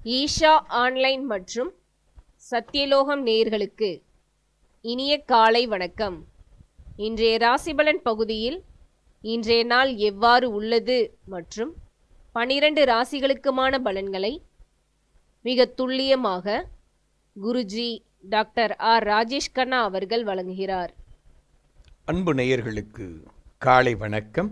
Isha online மற்றும் சத்தியலோகம் நேயர்களுக்கு இனிய காலை வணக்கம் இன்றைய ராசிபலன் பகுதியில் இன்றைய நாள் எவ்வாறு உள்ளது மற்றும் பனிரெண்டு ராசிகளுக்குமான பலன்களை மிக துல்லியமாக குருஜி டாக்டர் ஆர் ராஜேஷ் கண்ணா அவர்கள் வழங்குகிறார் அன்பு நேயர்களுக்கு காலை வணக்கம்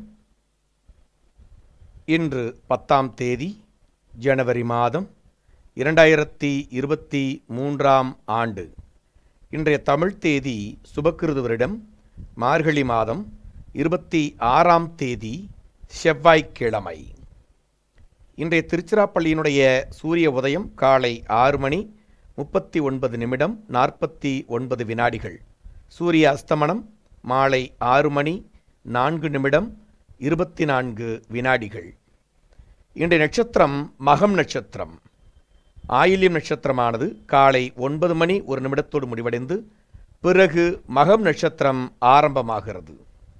இன்று பத்தாம் தேதி ஜனவரி மாதம் இரண்டாயிரத்தி இருபத்தி மூன்றாம் ஆண்டு இன்றைய தமிழ் தேதி சுபக்கிருது வருடம் மார்கழி மாதம் இருபத்தி ஆறாம் தேதி செவ்வாய்க்கிழமை இன்றைய திருச்சிராப்பள்ளியினுடைய சூரிய உதயம் காலை ஆறு மணி முப்பத்தி ஒன்பது நிமிடம் நாற்பத்தி ஒன்பது வினாடிகள் சூரிய அஸ்தமனம் மாலை ஆறு மணி நான்கு நிமிடம் இருபத்தி நான்கு வினாடிகள் இன்றைய நட்சத்திரம் மகம் நட்சத்திரம் ஆயில்யம் நட்சத்திரமானது காலை ஒன்பது மணி ஒரு நிமிடத்தோடு முடிவடைந்து பிறகு மகம் நட்சத்திரம் ஆரம்பமாகிறது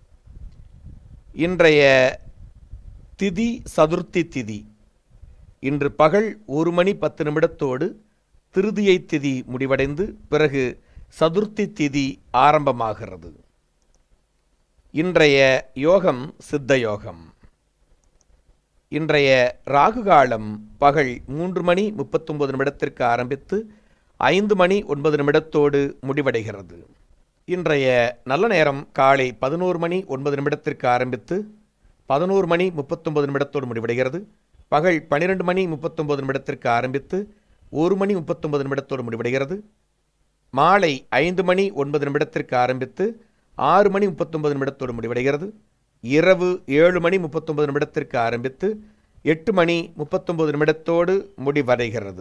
இன்றைய திதி சதுர்த்தி திதி இன்று பகல் ஒரு மணி பத்து நிமிடத்தோடு திருதியை திதி முடிவடைந்து பிறகு சதுர்த்தி திதி ஆரம்பமாகிறது இன்றைய யோகம் சித்த யோகம் இன்றைய ராகு காலம் பகல் மூன்று மணி முப்பத்தொன்பது நிமிடத்திற்கு ஆரம்பித்து ஐந்து மணி ஒன்பது நிமிடத்தோடு முடிவடைகிறது இன்றைய நல்ல நேரம் காலை பதினோரு மணி ஒன்பது நிமிடத்திற்கு ஆரம்பித்து பதினோரு மணி முப்பத்தொன்பது நிமிடத்தோடு முடிவடைகிறது பகல் பன்னிரெண்டு மணி முப்பத்தொன்பது நிமிடத்திற்கு ஆரம்பித்து ஒரு மணி முப்பத்தொன்பது நிமிடத்தோடு முடிவடைகிறது மாலை ஐந்து மணி ஒன்பது நிமிடத்திற்கு ஆரம்பித்து ஆறு மணி முப்பத்தொன்பது நிமிடத்தோடு முடிவடைகிறது இரவு ஏழு மணி முப்பத்தொன்பது நிமிடத்திற்கு ஆரம்பித்து எட்டு மணி முப்பத்தொன்பது நிமிடத்தோடு முடிவடைகிறது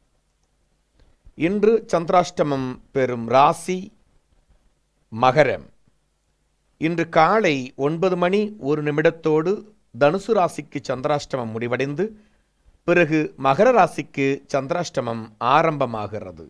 இன்று சந்திராஷ்டமம் பெறும் ராசி மகரம் இன்று காலை ஒன்பது மணி ஒரு நிமிடத்தோடு தனுசு ராசிக்கு சந்திராஷ்டமம் முடிவடைந்து பிறகு மகர ராசிக்கு சந்திராஷ்டமம் ஆரம்பமாகிறது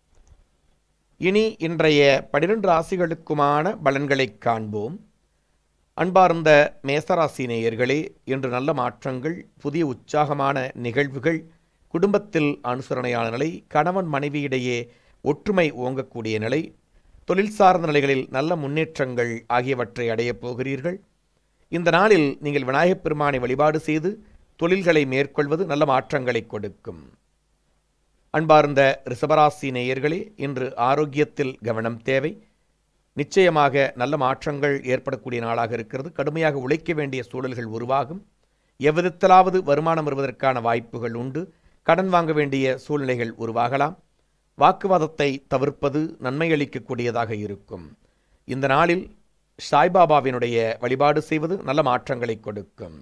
இனி இன்றைய பனிரெண்டு ராசிகளுக்குமான பலன்களைக் காண்போம் அன்பார்ந்த மேசராசி நேயர்களே இன்று நல்ல மாற்றங்கள் புதிய உற்சாகமான நிகழ்வுகள் குடும்பத்தில் அனுசரணையான நிலை கணவன் மனைவியிடையே ஒற்றுமை ஓங்கக்கூடிய நிலை தொழில் சார்ந்த நிலைகளில் நல்ல முன்னேற்றங்கள் ஆகியவற்றை அடையப் போகிறீர்கள் இந்த நாளில் நீங்கள் விநாயகப் பெருமானை வழிபாடு செய்து தொழில்களை மேற்கொள்வது நல்ல மாற்றங்களை கொடுக்கும் அன்பார்ந்த ரிஷபராசி நேயர்களே இன்று ஆரோக்கியத்தில் கவனம் தேவை நிச்சயமாக நல்ல மாற்றங்கள் ஏற்படக்கூடிய நாளாக இருக்கிறது கடுமையாக உழைக்க வேண்டிய சூழல்கள் உருவாகும் எவ்விதத்திலாவது வருமானம் வருவதற்கான வாய்ப்புகள் உண்டு கடன் வாங்க வேண்டிய சூழ்நிலைகள் உருவாகலாம் வாக்குவாதத்தை தவிர்ப்பது நன்மை அளிக்கக்கூடியதாக இருக்கும் இந்த நாளில் சாய்பாபாவினுடைய வழிபாடு செய்வது நல்ல மாற்றங்களை கொடுக்கும்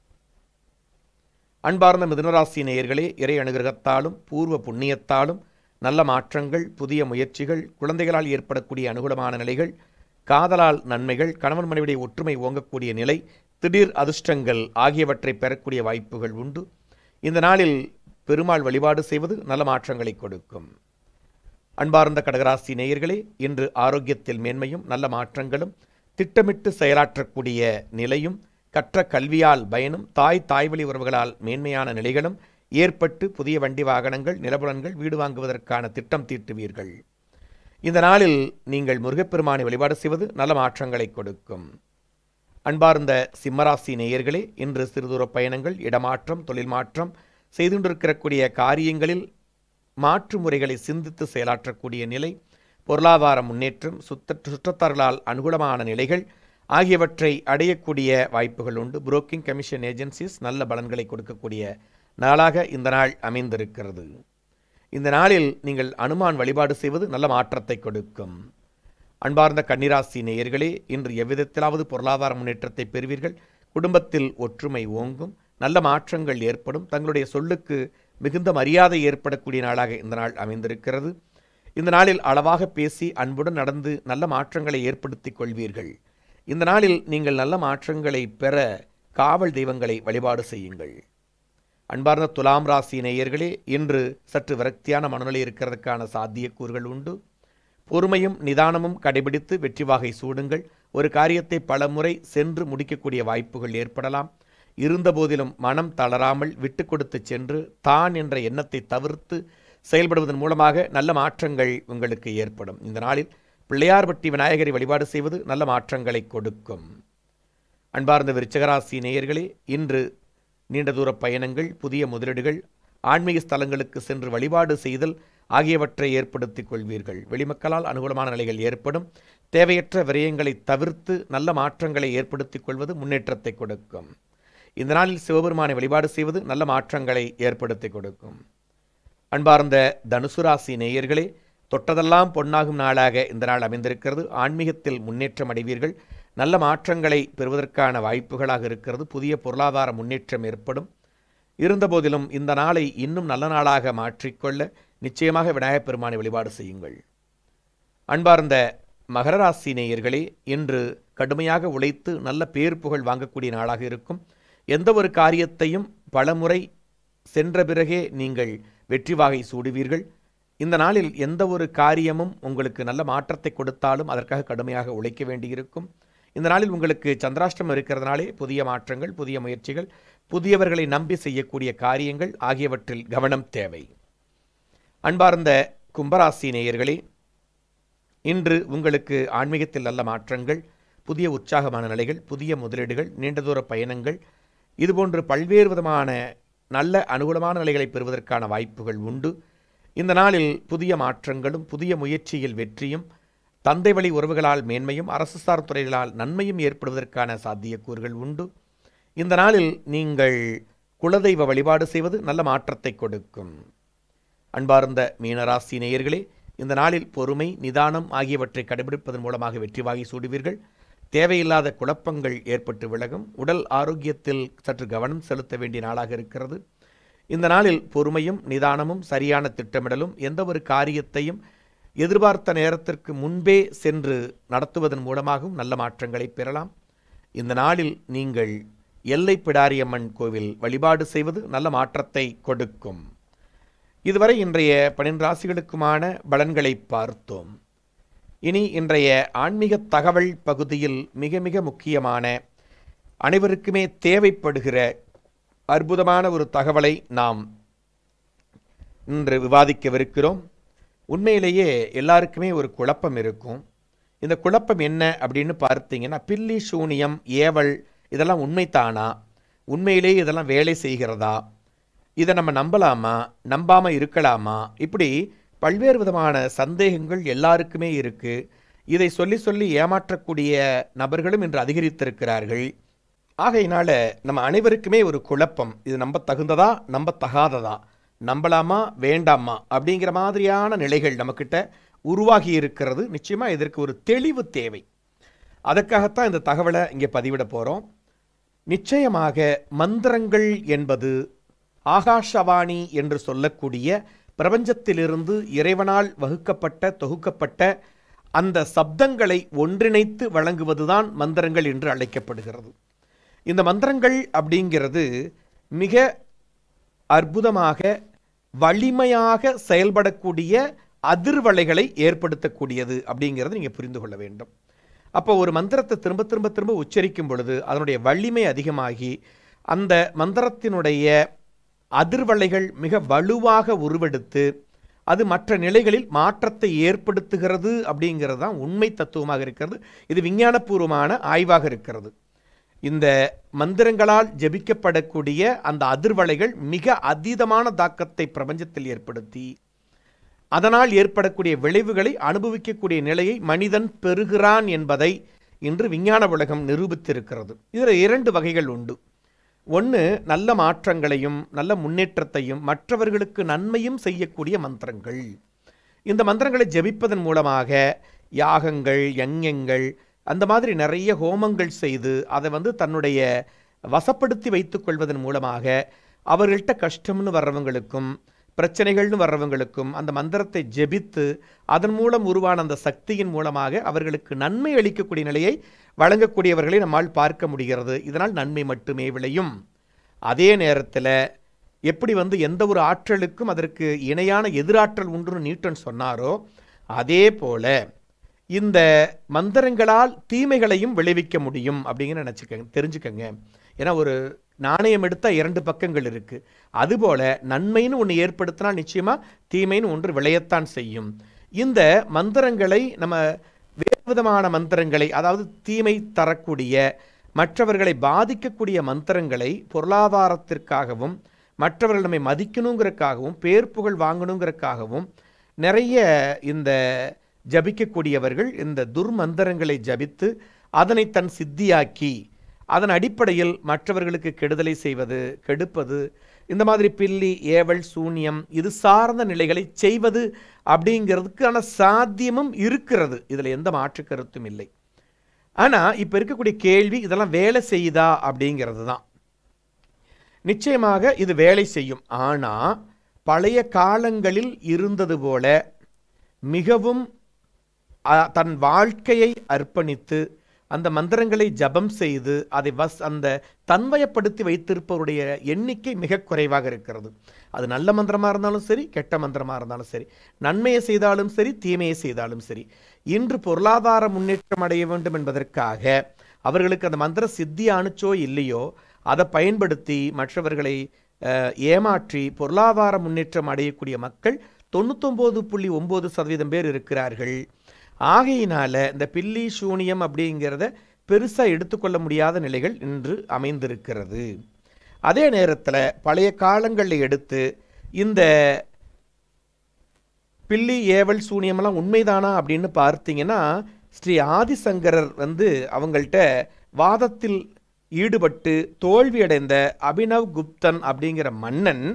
அன்பார்ந்த மிதுனராசி நேயர்களே இறை அனுகிரகத்தாலும் பூர்வ புண்ணியத்தாலும் நல்ல மாற்றங்கள் புதிய முயற்சிகள் குழந்தைகளால் ஏற்படக்கூடிய அனுகூலமான நிலைகள் காதலால் நன்மைகள் கணவன் மனைவிடைய ஒற்றுமை ஓங்கக்கூடிய நிலை திடீர் அதிர்ஷ்டங்கள் ஆகியவற்றை பெறக்கூடிய வாய்ப்புகள் உண்டு இந்த நாளில் பெருமாள் வழிபாடு செய்வது நல்ல மாற்றங்களை கொடுக்கும் அன்பார்ந்த கடகராசி நேயர்களே இன்று ஆரோக்கியத்தில் மேன்மையும் நல்ல மாற்றங்களும் திட்டமிட்டு செயலாற்றக்கூடிய நிலையும் கற்ற கல்வியால் பயனும் தாய் தாய்வழி உறவுகளால் மேன்மையான நிலைகளும் ஏற்பட்டு புதிய வண்டி வாகனங்கள் நிலபுலன்கள் வீடு வாங்குவதற்கான திட்டம் தீட்டுவீர்கள் இந்த நாளில் நீங்கள் முருகப்பெருமானை வழிபாடு செய்வது நல்ல மாற்றங்களை கொடுக்கும் அன்பார்ந்த சிம்மராசி நேயர்களே இன்று சிறுதூர பயணங்கள் இடமாற்றம் தொழில் மாற்றம் செய்து கொண்டிருக்கக்கூடிய காரியங்களில் மாற்று முறைகளை சிந்தித்து செயலாற்றக்கூடிய நிலை பொருளாதார முன்னேற்றம் சுத்த சுற்றத்தார்களால் அனுகூலமான நிலைகள் ஆகியவற்றை அடையக்கூடிய வாய்ப்புகள் உண்டு புரோக்கிங் கமிஷன் ஏஜென்சிஸ் நல்ல பலன்களை கொடுக்கக்கூடிய நாளாக இந்த நாள் அமைந்திருக்கிறது இந்த நாளில் நீங்கள் அனுமான் வழிபாடு செய்வது நல்ல மாற்றத்தை கொடுக்கும் அன்பார்ந்த கன்னிராசி நேயர்களே இன்று எவ்விதத்திலாவது பொருளாதார முன்னேற்றத்தை பெறுவீர்கள் குடும்பத்தில் ஒற்றுமை ஓங்கும் நல்ல மாற்றங்கள் ஏற்படும் தங்களுடைய சொல்லுக்கு மிகுந்த மரியாதை ஏற்படக்கூடிய நாளாக இந்த நாள் அமைந்திருக்கிறது இந்த நாளில் அளவாக பேசி அன்புடன் நடந்து நல்ல மாற்றங்களை ஏற்படுத்திக் கொள்வீர்கள் இந்த நாளில் நீங்கள் நல்ல மாற்றங்களை பெற காவல் தெய்வங்களை வழிபாடு செய்யுங்கள் அன்பார்ந்த துலாம் ராசி நேயர்களே இன்று சற்று விரக்தியான மனநிலை இருக்கிறதுக்கான சாத்தியக்கூறுகள் உண்டு பொறுமையும் நிதானமும் கடைபிடித்து வெற்றி வாகை சூடுங்கள் ஒரு காரியத்தை பல முறை சென்று முடிக்கக்கூடிய வாய்ப்புகள் ஏற்படலாம் இருந்தபோதிலும் மனம் தளராமல் விட்டு கொடுத்து சென்று தான் என்ற எண்ணத்தை தவிர்த்து செயல்படுவதன் மூலமாக நல்ல மாற்றங்கள் உங்களுக்கு ஏற்படும் இந்த நாளில் பிள்ளையார்பட்டி விநாயகரை வழிபாடு செய்வது நல்ல மாற்றங்களை கொடுக்கும் அன்பார்ந்த விருச்சகராசி நேயர்களே இன்று நீண்ட தூர பயணங்கள் புதிய முதலீடுகள் ஆன்மீக ஸ்தலங்களுக்கு சென்று வழிபாடு செய்தல் ஆகியவற்றை ஏற்படுத்திக் கொள்வீர்கள் வெளிமக்களால் அனுகூலமான நிலைகள் ஏற்படும் தேவையற்ற விரயங்களை தவிர்த்து நல்ல மாற்றங்களை ஏற்படுத்திக் கொள்வது முன்னேற்றத்தை கொடுக்கும் இந்த நாளில் சிவபெருமானை வழிபாடு செய்வது நல்ல மாற்றங்களை ஏற்படுத்தி கொடுக்கும் அன்பார்ந்த தனுசு ராசி நேயர்களே தொட்டதெல்லாம் பொன்னாகும் நாளாக இந்த நாள் அமைந்திருக்கிறது ஆன்மீகத்தில் முன்னேற்றம் அடைவீர்கள் நல்ல மாற்றங்களை பெறுவதற்கான வாய்ப்புகளாக இருக்கிறது புதிய பொருளாதார முன்னேற்றம் ஏற்படும் இருந்தபோதிலும் இந்த நாளை இன்னும் நல்ல நாளாக மாற்றிக்கொள்ள நிச்சயமாக விநாயகப் பெருமானை வழிபாடு செய்யுங்கள் அன்பார்ந்த மகர ராசி நேயர்களே இன்று கடுமையாக உழைத்து நல்ல பேர் புகழ் வாங்கக்கூடிய நாளாக இருக்கும் எந்த ஒரு காரியத்தையும் பலமுறை சென்ற பிறகே நீங்கள் வெற்றி வாகை சூடுவீர்கள் இந்த நாளில் எந்த ஒரு காரியமும் உங்களுக்கு நல்ல மாற்றத்தை கொடுத்தாலும் அதற்காக கடுமையாக உழைக்க வேண்டியிருக்கும் இந்த நாளில் உங்களுக்கு சந்திராஷ்டிரம் இருக்கிறதுனாலே புதிய மாற்றங்கள் புதிய முயற்சிகள் புதியவர்களை நம்பி செய்யக்கூடிய காரியங்கள் ஆகியவற்றில் கவனம் தேவை அன்பார்ந்த கும்பராசி நேயர்களே இன்று உங்களுக்கு ஆன்மீகத்தில் நல்ல மாற்றங்கள் புதிய உற்சாகமான நிலைகள் புதிய முதலீடுகள் நீண்ட தூர பயணங்கள் இதுபோன்று பல்வேறு விதமான நல்ல அனுகூலமான நிலைகளை பெறுவதற்கான வாய்ப்புகள் உண்டு இந்த நாளில் புதிய மாற்றங்களும் புதிய முயற்சியில் வெற்றியும் தந்தை வழி உறவுகளால் மேன்மையும் அரசு சார் துறைகளால் நன்மையும் ஏற்படுவதற்கான சாத்தியக்கூறுகள் உண்டு இந்த நாளில் நீங்கள் குலதெய்வ வழிபாடு செய்வது நல்ல மாற்றத்தை கொடுக்கும் அன்பார்ந்த மீனராசி நேயர்களே இந்த நாளில் பொறுமை நிதானம் ஆகியவற்றை கடைபிடிப்பதன் மூலமாக வெற்றி வாகி சூடுவீர்கள் தேவையில்லாத குழப்பங்கள் ஏற்பட்டு விலகும் உடல் ஆரோக்கியத்தில் சற்று கவனம் செலுத்த வேண்டிய நாளாக இருக்கிறது இந்த நாளில் பொறுமையும் நிதானமும் சரியான திட்டமிடலும் எந்த ஒரு காரியத்தையும் எதிர்பார்த்த நேரத்திற்கு முன்பே சென்று நடத்துவதன் மூலமாகவும் நல்ல மாற்றங்களை பெறலாம் இந்த நாளில் நீங்கள் எல்லை பிடாரியம்மன் கோவில் வழிபாடு செய்வது நல்ல மாற்றத்தை கொடுக்கும் இதுவரை இன்றைய பன்னிரண்டு ராசிகளுக்குமான பலன்களை பார்த்தோம் இனி இன்றைய ஆன்மீக தகவல் பகுதியில் மிக மிக முக்கியமான அனைவருக்குமே தேவைப்படுகிற அற்புதமான ஒரு தகவலை நாம் இன்று விவாதிக்கவிருக்கிறோம் உண்மையிலேயே எல்லாருக்குமே ஒரு குழப்பம் இருக்கும் இந்த குழப்பம் என்ன அப்படின்னு பார்த்தீங்கன்னா பில்லி சூனியம் ஏவல் இதெல்லாம் உண்மைத்தானா உண்மையிலேயே இதெல்லாம் வேலை செய்கிறதா இதை நம்ம நம்பலாமா நம்பாமல் இருக்கலாமா இப்படி பல்வேறு விதமான சந்தேகங்கள் எல்லாருக்குமே இருக்குது இதை சொல்லி சொல்லி ஏமாற்றக்கூடிய நபர்களும் இன்று அதிகரித்திருக்கிறார்கள் ஆகையினால நம்ம அனைவருக்குமே ஒரு குழப்பம் இது நம்ப தகுந்ததா நம்ப தகாததா நம்பலாமா வேண்டாமா அப்படிங்கிற மாதிரியான நிலைகள் நம்மக்கிட்ட உருவாகி இருக்கிறது நிச்சயமாக இதற்கு ஒரு தெளிவு தேவை அதற்காகத்தான் இந்த தகவலை இங்கே பதிவிட போகிறோம் நிச்சயமாக மந்திரங்கள் என்பது ஆகாஷவாணி என்று சொல்லக்கூடிய பிரபஞ்சத்திலிருந்து இறைவனால் வகுக்கப்பட்ட தொகுக்கப்பட்ட அந்த சப்தங்களை ஒன்றிணைத்து வழங்குவதுதான் மந்திரங்கள் என்று அழைக்கப்படுகிறது இந்த மந்திரங்கள் அப்படிங்கிறது மிக அற்புதமாக வலிமையாக செயல்படக்கூடிய அதிர்வலைகளை ஏற்படுத்தக்கூடியது அப்படிங்கிறத நீங்கள் புரிந்து கொள்ள வேண்டும் அப்போ ஒரு மந்திரத்தை திரும்ப திரும்ப திரும்ப உச்சரிக்கும் பொழுது அதனுடைய வலிமை அதிகமாகி அந்த மந்திரத்தினுடைய அதிர்வலைகள் மிக வலுவாக உருவெடுத்து அது மற்ற நிலைகளில் மாற்றத்தை ஏற்படுத்துகிறது அப்படிங்கிறது தான் உண்மை தத்துவமாக இருக்கிறது இது விஞ்ஞானபூர்வமான ஆய்வாக இருக்கிறது இந்த மந்திரங்களால் ஜெபிக்கப்படக்கூடிய அந்த அதிர்வலைகள் மிக அதீதமான தாக்கத்தை பிரபஞ்சத்தில் ஏற்படுத்தி அதனால் ஏற்படக்கூடிய விளைவுகளை அனுபவிக்கக்கூடிய நிலையை மனிதன் பெறுகிறான் என்பதை இன்று விஞ்ஞான உலகம் நிரூபித்திருக்கிறது இதில் இரண்டு வகைகள் உண்டு ஒன்று நல்ல மாற்றங்களையும் நல்ல முன்னேற்றத்தையும் மற்றவர்களுக்கு நன்மையும் செய்யக்கூடிய மந்திரங்கள் இந்த மந்திரங்களை ஜெபிப்பதன் மூலமாக யாகங்கள் யஞங்கள் அந்த மாதிரி நிறைய ஹோமங்கள் செய்து அதை வந்து தன்னுடைய வசப்படுத்தி வைத்துக் கொள்வதன் மூலமாக அவர்கள்ட்ட கஷ்டம்னு வர்றவங்களுக்கும் பிரச்சனைகள்னு வர்றவங்களுக்கும் அந்த மந்திரத்தை ஜெபித்து அதன் மூலம் உருவான அந்த சக்தியின் மூலமாக அவர்களுக்கு நன்மை அளிக்கக்கூடிய நிலையை வழங்கக்கூடியவர்களை நம்மால் பார்க்க முடிகிறது இதனால் நன்மை மட்டுமே விளையும் அதே நேரத்தில் எப்படி வந்து எந்த ஒரு ஆற்றலுக்கும் அதற்கு இணையான எதிராற்றல் உண்டுன்னு நியூட்டன் சொன்னாரோ அதே போல இந்த மந்திரங்களால் தீமைகளையும் விளைவிக்க முடியும் அப்படிங்கிற நினச்சிக்கங்க தெரிஞ்சுக்கங்க ஏன்னா ஒரு நாணயம் எடுத்தால் இரண்டு பக்கங்கள் இருக்கு அதுபோல நன்மைன்னு ஒன்று ஏற்படுத்தினா நிச்சயமா தீமைன்னு ஒன்று விளையத்தான் செய்யும் இந்த மந்திரங்களை நம்ம வேறு விதமான மந்திரங்களை அதாவது தீமை தரக்கூடிய மற்றவர்களை பாதிக்கக்கூடிய மந்திரங்களை பொருளாதாரத்திற்காகவும் மற்றவர்கள் நம்மை மதிக்கணுங்கிறதுக்காகவும் பேர் புகழ் வாங்கணுங்கிறதுக்காகவும் நிறைய இந்த ஜபிக்கக்கூடியவர்கள் இந்த துர்மந்திரங்களை ஜபித்து அதனை தன் சித்தியாக்கி அதன் அடிப்படையில் மற்றவர்களுக்கு கெடுதலை செய்வது கெடுப்பது இந்த மாதிரி பில்லி ஏவல் சூன்யம் இது சார்ந்த நிலைகளை செய்வது அப்படிங்கிறதுக்கான சாத்தியமும் இருக்கிறது இதில் எந்த மாற்று கருத்தும் இல்லை ஆனால் இப்போ இருக்கக்கூடிய கேள்வி இதெல்லாம் வேலை செய்யுதா அப்படிங்கிறது தான் நிச்சயமாக இது வேலை செய்யும் ஆனால் பழைய காலங்களில் இருந்தது போல மிகவும் அ, தன் வாழ்க்கையை அர்ப்பணித்து அந்த மந்திரங்களை ஜபம் செய்து அதை வஸ் அந்த தன்வயப்படுத்தி வைத்திருப்பவருடைய எண்ணிக்கை மிக குறைவாக இருக்கிறது அது நல்ல மந்திரமாக இருந்தாலும் சரி கெட்ட மந்திரமாக இருந்தாலும் சரி நன்மையை செய்தாலும் சரி தீமையை செய்தாலும் சரி இன்று பொருளாதார முன்னேற்றம் அடைய வேண்டும் என்பதற்காக அவர்களுக்கு அந்த மந்திர சித்தி அனுச்சோ இல்லையோ அதை பயன்படுத்தி மற்றவர்களை அஹ், ஏமாற்றி பொருளாதார முன்னேற்றம் அடையக்கூடிய மக்கள் தொண்ணூத்தொம்பது புள்ளி ஒம்பது சதவீதம் பேர் இருக்கிறார்கள் ஆகையினால இந்த பில்லி சூனியம் அப்படிங்கிறத பெருசாக எடுத்துக்கொள்ள முடியாத நிலைகள் இன்று அமைந்திருக்கிறது அதே நேரத்தில் பழைய காலங்களில் எடுத்து இந்த பில்லி ஏவல் சூனியமெல்லாம் உண்மைதானா அப்படின்னு பார்த்தீங்கன்னா ஸ்ரீ ஆதிசங்கரர் வந்து அவங்கள்ட்ட வாதத்தில் ஈடுபட்டு தோல்வியடைந்த அபினவ் குப்தன் அப்படிங்கிற மன்னன்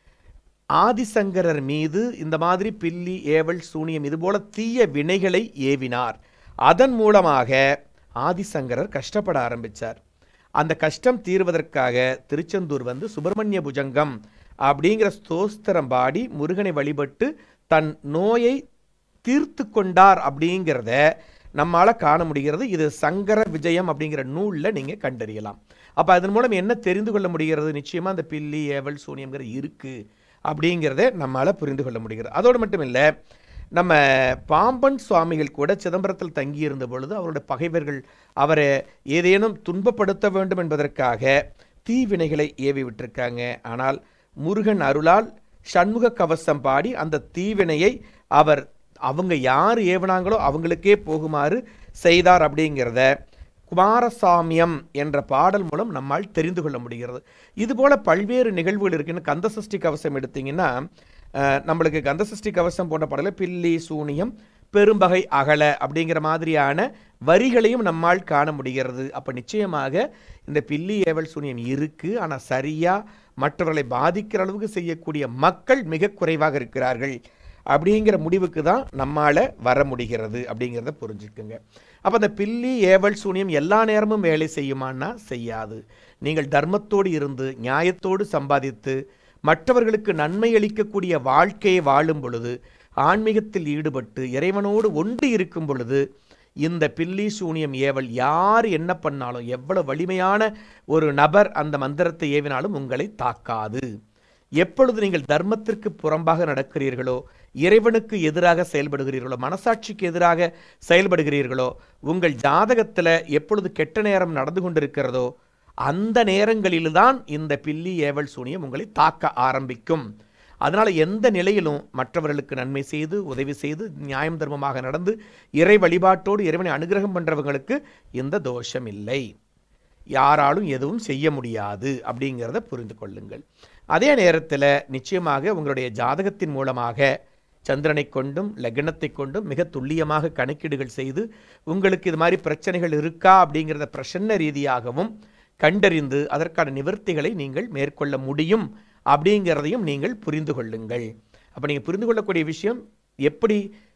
ஆதிசங்கரர் மீது இந்த மாதிரி பில்லி ஏவல் சூனியம் இதுபோல தீய வினைகளை ஏவினார் அதன் மூலமாக ஆதிசங்கரர் கஷ்டப்பட ஆரம்பித்தார் அந்த கஷ்டம் தீர்வதற்காக திருச்செந்தூர் வந்து சுப்பிரமணிய புஜங்கம் அப்படிங்கிற ஸ்தோஸ்திரம் பாடி முருகனை வழிபட்டு தன் நோயை தீர்த்து கொண்டார் அப்படிங்கிறத நம்மால காண முடிகிறது இது சங்கர விஜயம் அப்படிங்கிற நூலில் நீங்கள் கண்டறியலாம் அப்போ அதன் மூலம் என்ன தெரிந்து கொள்ள முடிகிறது நிச்சயமாக அந்த பில்லி ஏவல் சூனியம்ங்கிறது இருக்குது அப்படிங்கிறத நம்மால் புரிந்து கொள்ள முடிகிறது அதோடு மட்டும் இல்லை நம்ம பாம்பன் சுவாமிகள் கூட சிதம்பரத்தில் தங்கியிருந்த பொழுது அவருடைய பகைவர்கள் அவரை ஏதேனும் துன்பப்படுத்த வேண்டும் என்பதற்காக தீவினைகளை ஏவி விட்டிருக்காங்க ஆனால் முருகன் அருளால் சண்முக கவசம் பாடி அந்த தீவினையை அவர் அவங்க யார் ஏவினாங்களோ அவங்களுக்கே போகுமாறு செய்தார் அப்படிங்கிறத குமாரசாமியம் என்ற பாடல் மூலம் நம்மால் தெரிந்து கொள்ள முடிகிறது இதுபோல பல்வேறு நிகழ்வுகள் இருக்குன்னு கந்தசஷ்டி கவசம் எடுத்தீங்கன்னா அஹ், நம்மளுக்கு கந்தசஷ்டி கவசம் போன்ற பாடல பில்லி சூனியம் பெரும்பகை அகல அப்படிங்கிற மாதிரியான வரிகளையும் நம்மால் காண முடிகிறது அப்போ நிச்சயமாக இந்த பில்லி ஏவல் சூனியம் இருக்கு ஆனால் சரியா மற்றவர்களை பாதிக்கிற அளவுக்கு செய்யக்கூடிய மக்கள் மிக குறைவாக இருக்கிறார்கள் அப்படிங்கிற முடிவுக்கு தான் நம்மால் வர முடிகிறது அப்படிங்கிறத புரிஞ்சுக்குங்க அப்போ அந்த பில்லி ஏவல் சூனியம் எல்லா நேரமும் வேலை செய்யுமான்னா செய்யாது நீங்கள் தர்மத்தோடு இருந்து நியாயத்தோடு சம்பாதித்து மற்றவர்களுக்கு நன்மை அளிக்கக்கூடிய வாழ்க்கையை வாழும் பொழுது ஆன்மீகத்தில் ஈடுபட்டு இறைவனோடு ஒன்று இருக்கும் பொழுது இந்த பில்லி சூனியம் ஏவல் யார் என்ன பண்ணாலும் எவ்வளவு வலிமையான ஒரு நபர் அந்த மந்திரத்தை ஏவினாலும் உங்களை தாக்காது எப்பொழுது நீங்கள் தர்மத்திற்கு புறம்பாக நடக்கிறீர்களோ இறைவனுக்கு எதிராக செயல்படுகிறீர்களோ மனசாட்சிக்கு எதிராக செயல்படுகிறீர்களோ உங்கள் ஜாதகத்தில் எப்பொழுது கெட்ட நேரம் நடந்து கொண்டிருக்கிறதோ அந்த நேரங்களில்தான் இந்த பில்லி ஏவல் சூனியம் உங்களை தாக்க ஆரம்பிக்கும் அதனால் எந்த நிலையிலும் மற்றவர்களுக்கு நன்மை செய்து உதவி செய்து நியாயம் தர்மமாக நடந்து இறை வழிபாட்டோடு இறைவனை அனுகிரகம் பண்ணுறவங்களுக்கு இந்த தோஷம் இல்லை யாராலும் எதுவும் செய்ய முடியாது அப்படிங்கிறத புரிந்து கொள்ளுங்கள் அதே நேரத்தில் நிச்சயமாக உங்களுடைய ஜாதகத்தின் மூலமாக சந்திரனை கொண்டும் லக்னத்தை கொண்டும் மிக துல்லியமாக கணக்கீடுகள் செய்து உங்களுக்கு இது மாதிரி பிரச்சனைகள் இருக்கா அப்படிங்கிறத பிரசன்ன ரீதியாகவும் கண்டறிந்து அதற்கான நிவர்த்திகளை நீங்கள் மேற்கொள்ள முடியும் அப்படிங்கிறதையும் நீங்கள் புரிந்து கொள்ளுங்கள் அப்போ நீங்கள் புரிந்து கொள்ளக்கூடிய விஷயம் எப்படி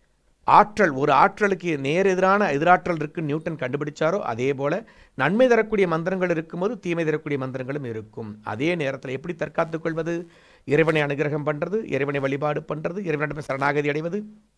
ஆற்றல் ஒரு ஆற்றலுக்கு நேர் எதிரான எதிராற்றல் இருக்கு நியூட்டன் கண்டுபிடிச்சாரோ அதே போல நன்மை தரக்கூடிய மந்திரங்கள் இருக்கும்போது தீமை தரக்கூடிய மந்திரங்களும் இருக்கும் அதே நேரத்தில் எப்படி தற்காத்துக் கொள்வது இறைவனை அனுகிரகம் பண்றது இறைவனை வழிபாடு பண்றது இறைவனிடம் சரணாகதி அடைவது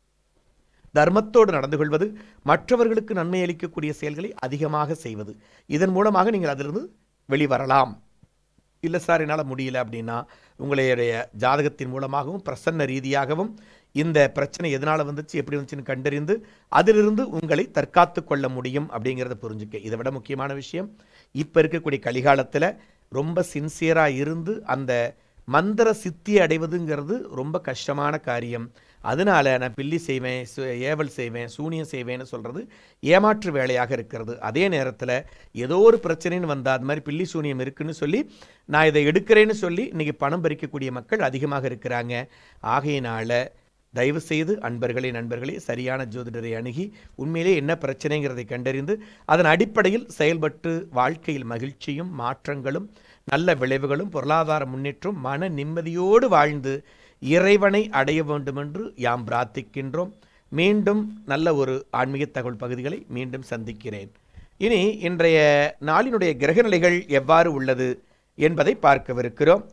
தர்மத்தோடு நடந்து கொள்வது மற்றவர்களுக்கு நன்மை அளிக்கக்கூடிய செயல்களை அதிகமாக செய்வது இதன் மூலமாக நீங்கள் அதிலிருந்து வெளிவரலாம் இல்லை சார் என்னால் முடியல அப்படின்னா உங்களுடைய ஜாதகத்தின் மூலமாகவும் பிரசன்ன ரீதியாகவும் இந்த பிரச்சனை எதனால் வந்துச்சு எப்படி வந்துச்சுன்னு கண்டறிந்து அதிலிருந்து உங்களை தற்காத்து கொள்ள முடியும் அப்படிங்கிறத புரிஞ்சுக்க இதை விட முக்கியமான விஷயம் இப்போ இருக்கக்கூடிய கலிகாலத்தில் ரொம்ப சின்சியராக இருந்து அந்த மந்திர சித்தி அடைவதுங்கிறது ரொம்ப கஷ்டமான காரியம் அதனால நான் பில்லி செய்வேன் சு- ஏவல் செய்வேன் சூனியம் செய்வேன்னு சொல்கிறது ஏமாற்று வேலையாக இருக்கிறது அதே நேரத்தில் ஏதோ ஒரு பிரச்சனைன்னு வந்தால் அது மாதிரி பில்லி சூனியம் இருக்குன்னு சொல்லி நான் இதை எடுக்கிறேன்னு சொல்லி இன்றைக்கி பணம் பறிக்கக்கூடிய மக்கள் அதிகமாக இருக்கிறாங்க ஆகையினால தயவு செய்து அன்பர்களே நண்பர்களே சரியான ஜோதிடரை அணுகி உண்மையிலே என்ன பிரச்சனைங்கிறதை கண்டறிந்து அதன் அடிப்படையில் செயல்பட்டு வாழ்க்கையில் மகிழ்ச்சியும் மாற்றங்களும் நல்ல விளைவுகளும் பொருளாதார முன்னேற்றம் மன நிம்மதியோடு வாழ்ந்து இறைவனை அடைய வேண்டும் என்று யாம் பிரார்த்திக்கின்றோம் மீண்டும் நல்ல ஒரு ஆன்மீக தகவல் பகுதிகளை மீண்டும் சந்திக்கிறேன் இனி இன்றைய நாளினுடைய கிரகநிலைகள் எவ்வாறு உள்ளது என்பதை பார்க்கவிருக்கிறோம்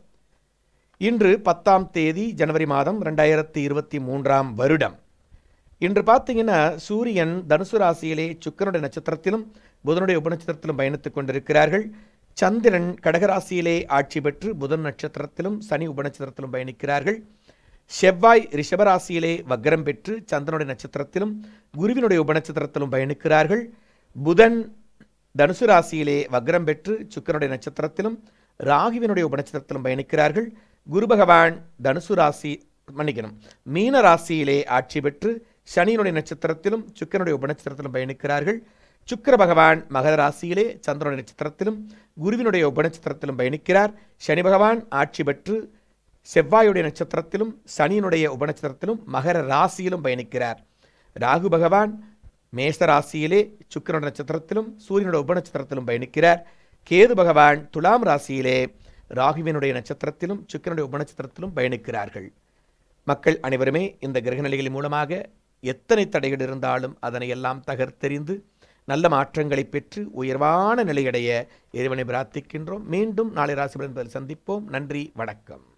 இன்று பத்தாம் தேதி ஜனவரி மாதம் ரெண்டாயிரத்தி இருபத்தி மூன்றாம் வருடம் இன்று பார்த்தீங்கன்னா சூரியன் தனுசு ராசியிலே சுக்கரனுடைய நட்சத்திரத்திலும் புதனுடைய உபநட்சத்திரத்திலும் பயணித்துக் கொண்டிருக்கிறார்கள் சந்திரன் கடகராசியிலே ஆட்சி பெற்று புதன் நட்சத்திரத்திலும் சனி உபநட்சத்திரத்திலும் பயணிக்கிறார்கள் செவ்வாய் ரிஷபராசியிலே வக்ரம் பெற்று சந்திரனுடைய நட்சத்திரத்திலும் குருவினுடைய உபநட்சத்திரத்திலும் பயணிக்கிறார்கள் புதன் தனுசு ராசியிலே வக்ரம் பெற்று சுக்கரனுடைய நட்சத்திரத்திலும் ராகுவினுடைய உபநட்சத்திரத்திலும் பயணிக்கிறார்கள் குரு பகவான் தனுசு ராசி மன்னிக்கணும் மீன ராசியிலே ஆட்சி பெற்று சனியினுடைய நட்சத்திரத்திலும் சுக்கரனுடைய உபநட்சத்திரத்திலும் பயணிக்கிறார்கள் சுக்கிர பகவான் மகர ராசியிலே சந்திரனுடைய நட்சத்திரத்திலும் குருவினுடைய உபநட்சத்திரத்திலும் பயணிக்கிறார் சனி பகவான் ஆட்சி பெற்று செவ்வாயுடைய நட்சத்திரத்திலும் சனியினுடைய உபநட்சத்திரத்திலும் மகர ராசியிலும் பயணிக்கிறார் ராகு பகவான் மேச ராசியிலே சுக்கிரனுடைய நட்சத்திரத்திலும் சூரியனுடைய உபநட்சத்திரத்திலும் பயணிக்கிறார் கேது பகவான் துலாம் ராசியிலே ராகுவினுடைய நட்சத்திரத்திலும் சுக்கிரனுடைய உபநட்சத்திரத்திலும் பயணிக்கிறார்கள் மக்கள் அனைவருமே இந்த கிரகநிலைகளின் மூலமாக எத்தனை தடைகள் இருந்தாலும் அதனை எல்லாம் தகர்த்தெறிந்து நல்ல மாற்றங்களை பெற்று உயர்வான நிலையடைய இறைவனை பிரார்த்திக்கின்றோம் மீண்டும் நாளை ராசிபலன் பதில் சந்திப்போம் நன்றி வணக்கம்